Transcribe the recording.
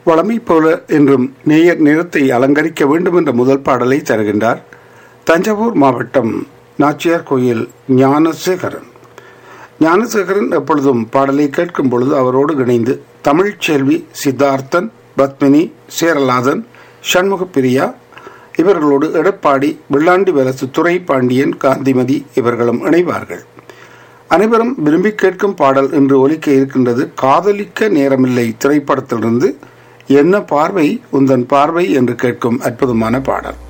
வளமை போல என்றும் நேயர் நிறத்தை அலங்கரிக்க வேண்டும் என்ற முதல் பாடலை தருகின்றார் தஞ்சாவூர் மாவட்டம் நாச்சியார் கோயில் ஞானசேகரன் ஞானசேகரன் எப்பொழுதும் பாடலை கேட்கும் பொழுது அவரோடு இணைந்து தமிழ்ச்செல்வி சித்தார்த்தன் பத்மினி சேரலாதன் சண்முக பிரியா இவர்களோடு எடப்பாடி வெள்ளாண்டி வலசு துறை பாண்டியன் காந்திமதி இவர்களும் இணைவார்கள் அனைவரும் விரும்பி கேட்கும் பாடல் என்று ஒலிக்க இருக்கின்றது காதலிக்க நேரமில்லை திரைப்படத்திலிருந்து என்ன பார்வை உந்தன் பார்வை என்று கேட்கும் அற்புதமான பாடல்